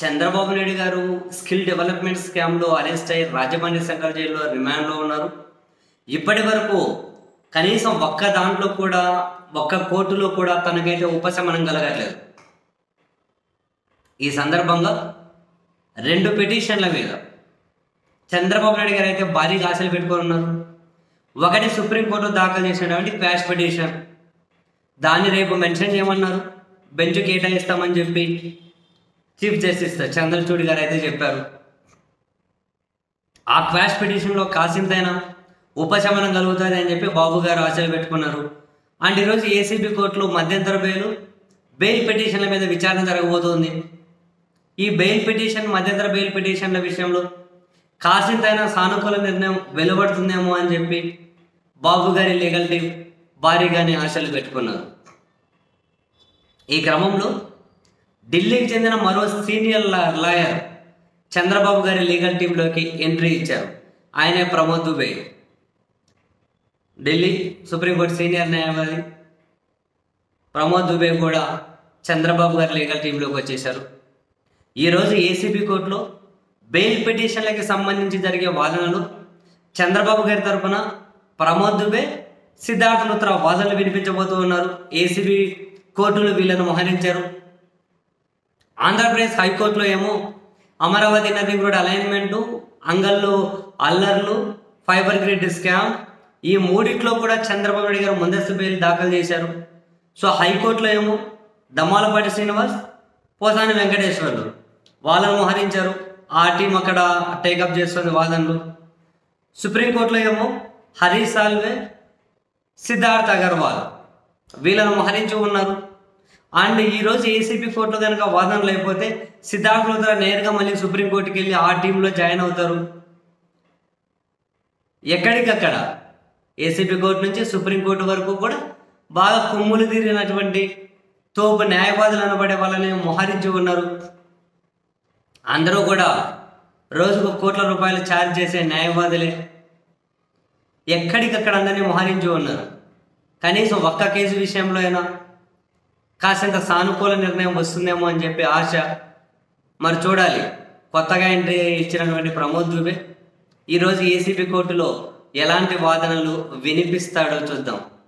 చంద్రబాబు నాయుడు గారు skill development స్కామ్లో arrest అయ్యి రాజమండ్రి సెంట్రల్ జైల్లో రిమాండ్లో ఉన్నారు ఇప్పటి వరకు కనీసం ఒక్క దాంట్లో కూడా ఒక్క కోర్టులో కూడా తనకైతే ఉపశమనం కలగట్లేదు ఈ సందర్భంగా రెండు పిటిషన్ల మీద చంద్రబాబు నాయుడు గారు అయితే భారీగా ఆశలు పెట్టుకొని ఉన్నారు ఒకటి సుప్రీంకోర్టు దాఖలు చేసినటువంటి క్వాష్ పిటిషన్ దాన్ని రేపు మెన్షన్ చేయమన్నారు బెంచ్ కేటాయిస్తామని చెప్పి చీఫ్ జస్టిస్ చంద్రచూడి గారు అయితే చెప్పారు ఆ క్వాష్ పిటిషన్లో కాసింతైనా ఉపశమనం కలుగుతుంది అని చెప్పి బాబు గారు ఆశలు పెట్టుకున్నారు అండ్ ఈరోజు ఏసీబీ కోర్టులో మధ్యంతర బెయిల్ బెయిల్ పిటిషన్ల మీద విచారణ జరగబోతోంది ఈ బెయిల్ పిటిషన్ మధ్యంతర బెయిల్ పిటిషన్ల విషయంలో కాసింతైనా సానుకూల నిర్ణయం వెలువడుతుందేమో అని చెప్పి బాబు గారి లీగల్ టీం భారీగానే ఆశలు పెట్టుకున్నారు ఈ క్రమంలో ఢిల్లీకి చెందిన మరో సీనియర్ లా- లాయర్ చంద్రబాబు గారి లీగల్ టీంలోకి ఎంట్రీ ఇచ్చారు ఆయనే ప్రమోద్ దుబే ఢిల్లీ సుప్రీంకోర్టు సీనియర్ న్యాయవాది ప్రమోద్ దుబే కూడా చంద్రబాబు గారి లీగల్ టీంలోకి వచ్చేశారు ఈరోజు ఏసీబీ కోర్టులో బెయిల్ పిటిషన్లకి సంబంధించి జరిగే వాదనలు చంద్రబాబు గారి తరపున ప్రమోద్ దుబే సిద్ధార్థ లుత్రా వాదనలు వినిపించబోతూ ఉన్నారు ఏసీబీ కోర్టులు వీళ్ళను మోహరించారు ఆంధ్రప్రదేశ్ హైకోర్టులో ఏమో అమరావతి నది రోడ్ అలైన్మెంట్ అంగళ్ళు అల్లర్లు ఫైబర్ గ్రిడ్ స్కామ్ ఈ మూడిట్లో కూడా చంద్రబాబు నాయుడు గారు ముందస్తు బెయిల్ దాఖలు చేశారు సో హైకోర్టులో ఏమో దమ్మాలపాటి శ్రీనివాస్ పోసాని వెంకటేశ్వర్లు వాళ్ళను మోహరించారు ఆ టీం అక్కడ టేకప్ చేస్తుంది వాదనలు సుప్రీంకోర్టులో ఏమో హరీష్ సాల్వే సిద్ధార్థ్ అగర్వాల్ వీళ్ళను మోహరించి ఉన్నారు అండ్ ఈరోజు ఏసీబీ కోర్టులో కనుక వాదనలు అయిపోతే సిద్ధార్థ్ లుత్రా నేరుగా మళ్ళీ సుప్రీంకోర్టుకి వెళ్ళి ఆ టీంలో జాయిన్ అవుతారు ఎక్కడికక్కడ ఏసీబీ కోర్టు నుంచి సుప్రీంకోర్టు వరకు కూడా బాగా కొమ్ములు తీరినటువంటి తోపు న్యాయవాదులు అనబడే వాళ్ళని మోహరించి ఉన్నారు అందరూ కూడా రోజుకు కోట్ల రూపాయలు ఛార్జ్ చేసే న్యాయవాదులే ఎక్కడికక్కడ అందరినీ మోహరించి ఉన్నారు కనీసం ఒక్క కేసు విషయంలో అయినా కాసింత సానుకూల నిర్ణయం వస్తుందేమో అని చెప్పి ఆశ మరి చూడాలి కొత్తగా ఎంట్రీ ఇచ్చినటువంటి ప్రమోద్ దుబే ఈరోజు ఏసీబీ కోర్టులో ఎలాంటి వాదనలు వినిపిస్తాడో చూద్దాం